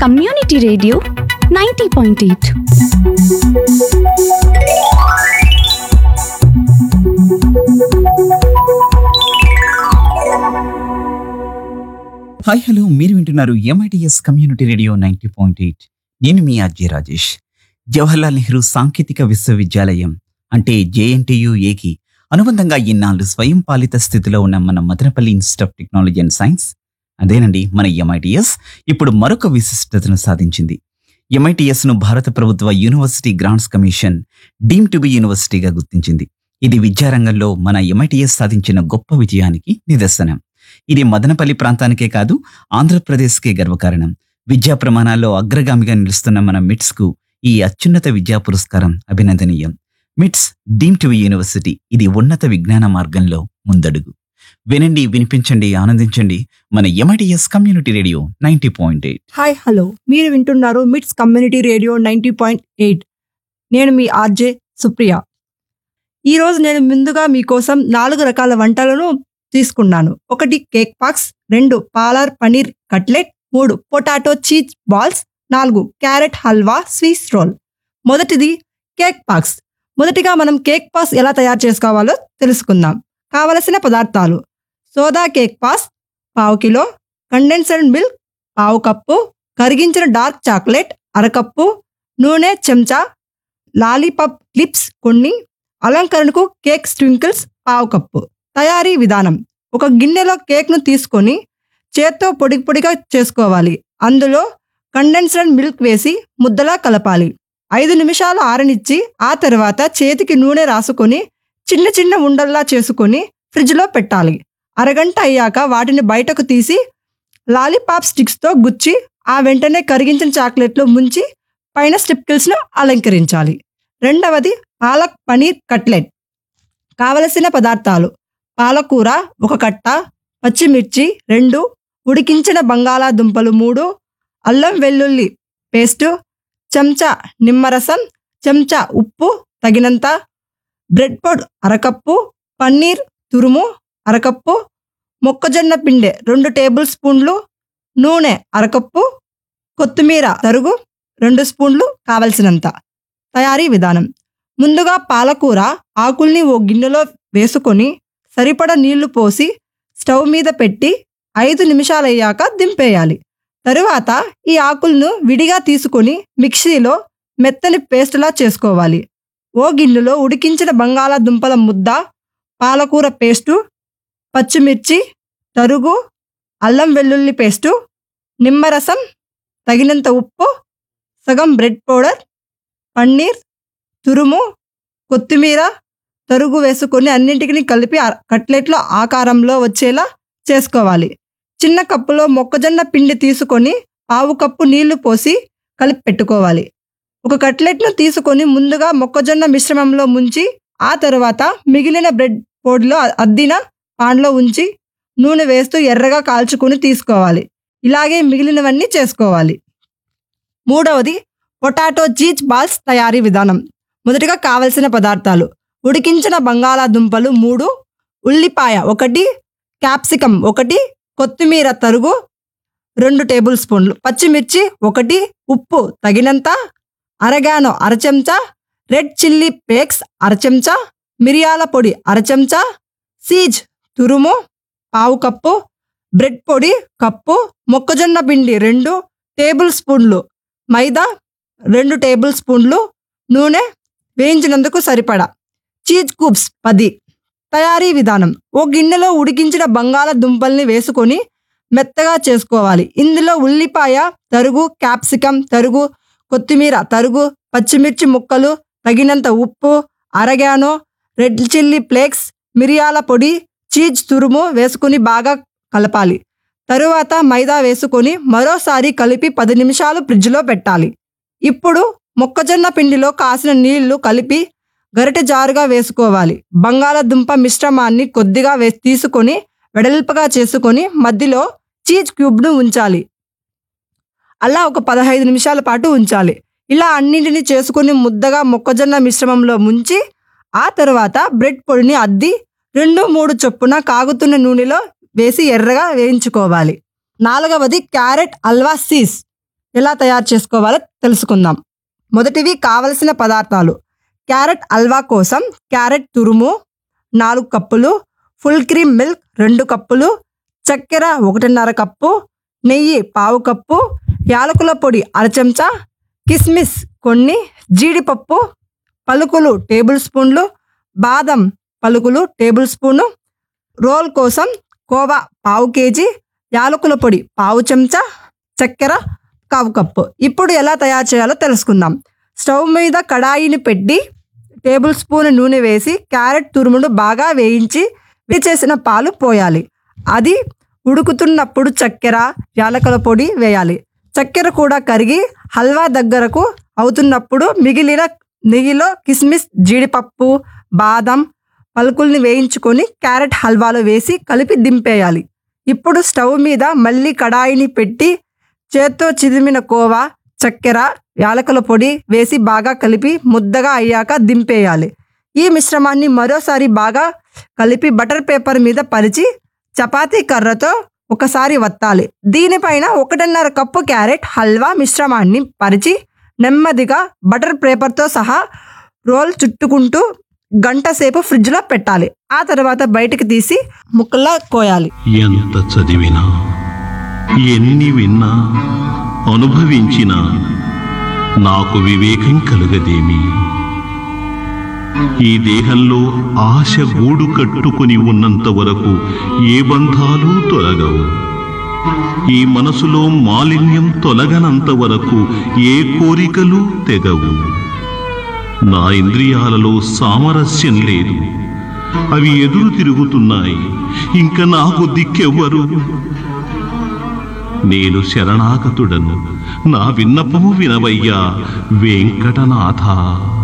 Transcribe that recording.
community radio ninety point eight hi hello మీరు వింటున్నారు MITS community radio ninety point eight నేను మీ అజయ్ రాజేష్ జవహర్లాల్ నెహ్రూ సాంకేతిక విశ్వవిద్యాలయం అంటే జేఎన్టీయు ఏకి అనుబంధంగా ఇన్నాళ్ళు స్వయం పాలిత స్థితిలో ఉన్న మన Madanapalle institute of technology and science అదేనండి మన ఎంఐటిఎస్ ఇప్పుడు మరొక విశిష్టతను సాధించింది ఎంఐటిఎస్ ను భారత ప్రభుత్వ university grants commission deem to be యూనివర్సిటీగా గుర్తించింది ఇది విద్యారంగంలో మన ఎంఐటిఎస్ సాధించిన గొప్ప విజయానికి నిదర్శనం ఇది మదనపల్లి ప్రాంతానికే కాదు ఆంధ్రప్రదేశ్కే గర్వకారణం విద్యా ప్రమాణాల్లో అగ్రగామిగా నిలుస్తున్న మన మిట్స్ కు ఈ అత్యున్నత విద్యా పురస్కారం అభినందనీయం మిట్స్ డీమ్ టు యూనివర్సిటీ ఇది ఉన్నత విజ్ఞాన మార్గంలో ముందడుగు వినండి వినిపించండి ఆనందించండి మన MITS community radio ninety point eight hi hello మీరు వింటున్నారు MITS community radio ninety point eight నేను మీ ఆర్జే సుప్రియ ఈరోజు నేను ముందుగా మీకోసం నాలుగు రకాల వంటలను తీసుకున్నాను ఒకటి కేక్ పాక్స్ రెండు పాలర్ పనీర్ కట్లెట్ మూడు పొటాటో చీజ్ బాల్స్ నాలుగు క్యారెట్ హల్వా స్వీస్ రోల్ మొదటిది కేక్ పాక్స్ మొదటిగా మనం కేక్ పాస్ ఎలా తయారు చేసుకోవాలో తెలుసుకుందాం కావలసిన పదార్థాలు సోదా కేక్ పాస్ పావు కిలో కండెన్సర్డ్ మిల్క్ పావు కప్పు కరిగించిన డార్క్ చాక్లెట్ అరకప్పు నూనె చెంచా లాలీపాప్ క్లిప్స్ కొన్ని అలంకరణకు కేక్ స్ట్వింకిల్స్ పావు కప్పు తయారీ విధానం ఒక గిన్నెలో కేక్ను తీసుకొని చేత్తో పొడి పొడిగా చేసుకోవాలి అందులో కండెన్స్డ్ మిల్క్ వేసి ముద్దలా కలపాలి ఐదు నిమిషాలు ఆరనిచ్చి ఆ తర్వాత చేతికి నూనె రాసుకొని చిన్న చిన్న ఉండల్లా చేసుకొని ఫ్రిడ్జ్లో పెట్టాలి అరగంట అయ్యాక వాటిని బయటకు తీసి లాలీపాప్ స్టిక్స్తో గుచ్చి ఆ వెంటనే కరిగించిన చాక్లెట్లు ముంచి పైన స్టిప్కిల్స్ను అలంకరించాలి రెండవది పాలక్ పనీర్ కట్లెట్ కావలసిన పదార్థాలు పాలకూర ఒక కట్ట పచ్చిమిర్చి రెండు ఉడికించిన బంగాళాదుంపలు మూడు అల్లం వెల్లుల్లి పేస్టు చెంచా నిమ్మరసం చెంచా ఉప్పు తగినంత బ్రెడ్ పొడ్ అరకప్పు పన్నీర్ తురుము అరకప్పు మొక్కజొన్న పిండి రెండు టేబుల్ స్పూన్లు నూనె అరకప్పు కొత్తిమీర తరుగు రెండు స్పూన్లు కావలసినంత తయారీ విధానం ముందుగా పాలకూర ఆకుల్ని ఓ గిన్నెలో వేసుకొని సరిపడ నీళ్లు పోసి స్టవ్ మీద పెట్టి ఐదు నిమిషాలయ్యాక దింపేయాలి తరువాత ఈ ఆకులను విడిగా తీసుకొని మిక్సీలో మెత్తని పేస్టులా చేసుకోవాలి ఓ గిన్నెలో ఉడికించిన బంగాళాదుంపల ముద్ద పాలకూర పేస్టు పచ్చిమిర్చి తరుగు అల్లం వెల్లుల్లి పేస్టు నిమ్మరసం తగినంత ఉప్పు సగం బ్రెడ్ పౌడర్ పన్నీర్ తురుము కొత్తిమీర తరుగు వేసుకొని అన్నింటికి కలిపి ఆ- కట్లెట్ల ఆకారంలో వచ్చేలా చేసుకోవాలి చిన్న కప్పులో మొక్కజొన్న పిండి తీసుకొని పావు కప్పు నీళ్లు పోసి కలిపి పెట్టుకోవాలి ఒక కట్లెట్ను తీసుకొని ముందుగా మొక్కజొన్న మిశ్రమంలో ముంచి ఆ తర్వాత మిగిలిన బ్రెడ్ పొడిలో అద్దిన పాన్లో ఉంచి నూనె వేస్తూ ఎర్రగా కాల్చుకుని తీసుకోవాలి ఇలాగే మిగిలినవన్నీ చేసుకోవాలి మూడవది పొటాటో చీజ్ బాల్స్ తయారీ విధానం మొదటిగా కావలసిన పదార్థాలు ఉడికించిన బంగాళాదుంపలు మూడు ఉల్లిపాయ ఒకటి క్యాప్సికం ఒకటి కొత్తిమీర తరుగు రెండు టేబుల్ స్పూన్లు పచ్చిమిర్చి ఒకటి ఉప్పు తగినంత అరగానో అరచెంచా రెడ్ చిల్లీ పేక్స్ అరచెంచా మిరియాల పొడి అరచెంచా సీజ్ తురుము పావు కప్పు బ్రెడ్ పొడి కప్పు మొక్కజొన్న పిండి రెండు టేబుల్ స్పూన్లు మైదా రెండు టేబుల్ స్పూన్లు నూనె వేయించినందుకు సరిపడా చీజ్ కూబ్స్ పది తయారీ విధానం ఓ గిన్నెలో ఉడికించిన బంగాళదుంపల్ని వేసుకొని మెత్తగా చేసుకోవాలి ఇందులో ఉల్లిపాయ తరుగు క్యాప్సికం తరుగు కొత్తిమీర తరుగు పచ్చిమిర్చి ముక్కలు తగినంత ఉప్పు అరగానో రెడ్ చిల్లీ ఫ్లేక్స్ మిరియాల పొడి చీజ్ తురుము వేసుకుని బాగా కలపాలి తరువాత మైదా వేసుకొని మరోసారి కలిపి పది నిమిషాలు ఫ్రిడ్జ్లో పెట్టాలి ఇప్పుడు మొక్కజొన్న పిండిలో కాసిన నీళ్లు కలిపి గరిటె జారుగా వేసుకోవాలి బంగాళదుంప మిశ్రమాన్ని కొద్దిగా వే తీసుకొని వెడల్పుగా చేసుకొని మధ్యలో చీజ్ క్యూబ్ను ఉంచాలి అలా ఒక పదహైదు నిమిషాల పాటు ఉంచాలి ఇలా అన్నింటిని చేసుకుని ముద్దగా మొక్కజొన్న మిశ్రమంలో ముంచి ఆ తర్వాత బ్రెడ్ పొడిని అద్ది రెండు మూడు చొప్పున కాగుతున్న నూనెలో వేసి ఎర్రగా వేయించుకోవాలి నాలుగవది క్యారెట్ హల్వా సీస్ ఎలా తయారు చేసుకోవాలో తెలుసుకుందాం మొదటివి కావలసిన పదార్థాలు క్యారెట్ హల్వా కోసం క్యారెట్ తురుము నాలుగు కప్పులు ఫుల్ క్రీమ్ మిల్క్ రెండు కప్పులు చక్కెర ఒకటిన్నర కప్పు నెయ్యి పావు కప్పు యాలకుల పొడి అర చెంచా కిస్మిస్ కొన్ని జీడిపప్పు పలుకులు టేబుల్ స్పూన్లు బాదం పలుకులు టేబుల్ స్పూను రోల్ కోసం కోవా పావు కేజీ యాలకుల పొడి పావు చెంచా చక్కెర కావు కప్పు ఇప్పుడు ఎలా తయారు చేయాలో తెలుసుకుందాం స్టవ్ మీద కడాయిని పెట్టి టేబుల్ స్పూన్ నూనె వేసి క్యారెట్ తురుమును బాగా వేయించి వేడి చేసిన పాలు పోయాలి అది ఉడుకుతున్నప్పుడు చక్కెర యాలకుల పొడి వేయాలి చక్కెర కూడా కరిగి హల్వా దగ్గరకు అవుతున్నప్పుడు మిగిలిన నెయ్యిలో కిస్మిస్ జీడిపప్పు బాదం పలుకుల్ని వేయించుకొని క్యారెట్ హల్వాలో వేసి కలిపి దింపేయాలి ఇప్పుడు స్టవ్ మీద మళ్ళీ కడాయిని పెట్టి చేత్తో చిదిమిన కోవా చక్కెర యాలకుల పొడి వేసి బాగా కలిపి ముద్దగా అయ్యాక దింపేయాలి ఈ మిశ్రమాన్ని మరోసారి బాగా కలిపి బటర్ పేపర్ మీద పరిచి చపాతీ కర్రతో ఒకసారి వత్తాలి దీనిపైన ఒకటిన్నర కప్పు క్యారెట్ హల్వా మిశ్రమాన్ని పరిచి నెమ్మదిగా బటర్ పేపర్తో సహా రోల్ చుట్టుకుంటూ గంట సేపు ఫ్రిడ్జ్లో పెట్టాలి ఆ తర్వాత బయటికి తీసి ముక్కల్లా కోయాలి ఎంత చదివినా ఎన్ని విన్నా అనుభవించినా నాకు వివేకం కలుగదేమి ఈ దేహంలో ఆశ గూడు కట్టుకుని ఉన్నంత వరకు ఏ బంధాలు తొలగవు ఈ మనసులో మాలిన్యం తొలగనంత వరకు ఏ కోరికలు తెగవు నా ఇంద్రియాలలో సామరస్యం లేదు అవి ఎదురు తిరుగుతున్నాయి ఇంక నాకు దిక్కెవ్వరు నేను శరణాగతుడను నా విన్నపము వినవయ్యా వెంకటనాథ